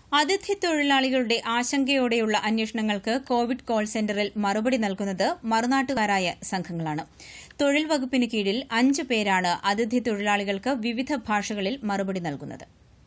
അതിഥി തൊഴിലാളികളുടെ ആശങ്കയോടെയുള്ള അന്വേഷണങ്ങൾക്ക് Covid call സെന്ററിൽ മറുപടി നൽകുന്നത് മറുനാട്ടുകാരായ സംഘങ്ങളാണ് തൊഴിൽ വകുപ്പിന് കീഴിൽ അഞ്ച് പേരാണ് അതിഥി തൊഴിലാളികൾക്ക് വിവിധ ഭാഷകളിൽ മറുപടി നൽകുന്നത്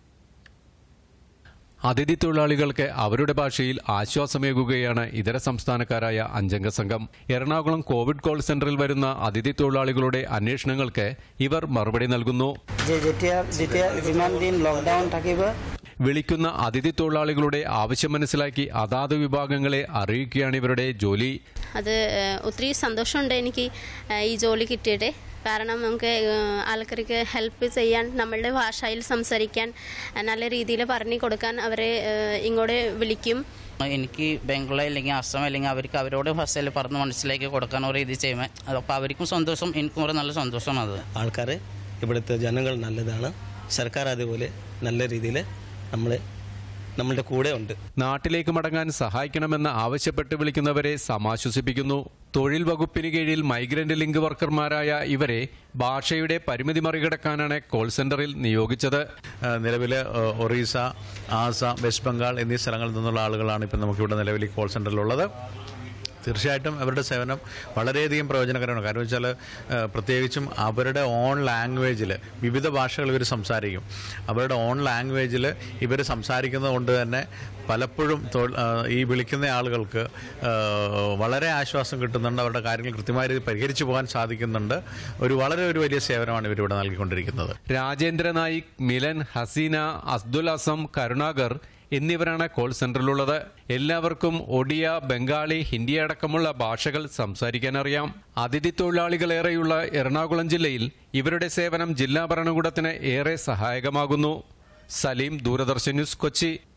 അതിഥി തൊഴിലാളികൾക്ക് അവരുടെ ഭാഷയിൽ ആശ്വാസമേകുകയാണ് ഇതര സംസ്ഥാനക്കാരായ അഞ്ചംഗ സംഘം എറണാകുളം കോവിഡ് കോൾ സെന്ററിൽ വരുന്ന അതിഥി തൊഴിലാളികളുടെ അന്വേഷണങ്ങൾക്ക് ഇവർ മറുപടി നൽകുന്നു যে যেতিয়া যেতিয়া যিমান দিন লকডাউন থাকিব വിളിക്കുന്ന അതിഥി തൊഴിലാളികളുടെ ആവശ്യം മനസ്സിലാക്കി അതാത് വിഭാഗങ്ങളെ അറിയിക്കുകയാണ് ഇവരുടെ ജോലി അത് ഏഹ്, ഒത്തിരി സന്തോഷമുണ്ട് എനിക്ക് ഏഹ്, ഈ ജോലി കിട്ടിയിട്ട് കാരണം നമുക്ക് ഏഹ്, ആൾക്കാർക്ക് ഹെൽപ്പ് ചെയ്യാൻ നമ്മളുടെ ഭാഷയിൽ സംസാരിക്കാൻ ഏഹ്, നല്ല രീതിയിൽ പറഞ്ഞു കൊടുക്കാൻ അവരെ ഏഹ്, ഇങ്ങോട്ട് വിളിക്കും എനിക്ക് ബംഗാള അല്ലെങ്കിൽ അസം അല്ലെങ്കിൽ അവർക്ക് അവരോട് ഭാഷയിൽ പറഞ്ഞ് മനസ്സിലാക്കി കൊടുക്കാൻ ഒരു ഇത് ചെയ്യുമ്പോൾ അപ്പോൾ അവർക്കും സന്തോഷം എനിക്കും ഒരു നല്ല സന്തോഷം അത് ആൾക്കാർ ഇവിടുത്തെ ജനങ്ങൾ നല്ലതാണ് സർക്കാർ അതുപോലെ നല്ല രീതിയിൽ നമ്മളെ നമ്മളുടെ കൂടെ ഉണ്ട് നാട്ടിലേക്ക് മടങ്ങാൻ സഹായിക്കണമെന്ന് ആവശ്യപ്പെട്ട് വിളിക്കുന്നവരെ സമാശ്വസിപ്പിക്കുന്നു തൊഴിൽ വകുപ്പിന് കീഴിൽ മൈഗ്രന്റ് ലിങ്ക് വർക്കർമാരായ ഇവരെ ഭാഷയുടെ പരിമിതി മറികടക്കാനാണ് കോൾ സെന്ററിൽ നിയോഗിച്ചത് നിലവിൽ ഒറീസ ആസാം വെസ്റ്റ് ബംഗാൾ എന്നീ സ്ഥലങ്ങളിൽ നിന്നുള്ള ആളുകളാണ് ഇപ്പം നമുക്കിവിടെ നിലവിൽ ഈ കോൾ സെൻ്ററിലുള്ളത് തീർച്ചയായിട്ടും അവരുടെ സേവനം വളരെയധികം പ്രയോജനകരമാണ് കാരണം വെച്ചാൽ ഏഹ്, പ്രത്യേകിച്ചും അവരുടെ ഓൺ ലാംഗ്വേജിൽ വിവിധ ഭാഷകൾ ഇവർ സംസാരിക്കും അവരുടെ ഓൺ ലാംഗ്വേജിൽ ഇവർ സംസാരിക്കുന്നത് കൊണ്ട് തന്നെ പലപ്പോഴും തൊഴിൽ- ഏഹ്, ഈ വിളിക്കുന്ന ആളുകൾക്ക് ഏഹ്, വളരെ ആശ്വാസം കിട്ടുന്നുണ്ട് അവരുടെ കാര്യങ്ങൾ കൃത്യമായ രീതിയിൽ പരിഹരിച്ചു പോകാൻ സാധിക്കുന്നുണ്ട് ഒരു വളരെ ഒരു വലിയ സേവനമാണ് ഇവരിവിടെ നൽകിക്കൊണ്ടിരിക്കുന്നത് രാജേന്ദ്ര നായിക് മിലൻ ഹസീന അസ്ദുൽ അസം കരുണാകർ എന്നിവരാണ് കോൾ സെന്ററിലുള്ളത് എല്ലാവർക്കും ഒഡിയ ബംഗാളി ഹിന്ദി അടക്കമുള്ള ഭാഷകൾ സംസാരിക്കാൻ അറിയാം അതിഥി തൊഴിലാളികളേറെയുള്ള എറണാകുളം ജില്ലയിൽ ഇവരുടെ സേവനം ജില്ലാ ഭരണകൂടത്തിന് ഏറെ സഹായകമാകുന്നു സലീം ദൂരദർശൻ ന്യൂസ് കൊച്ചി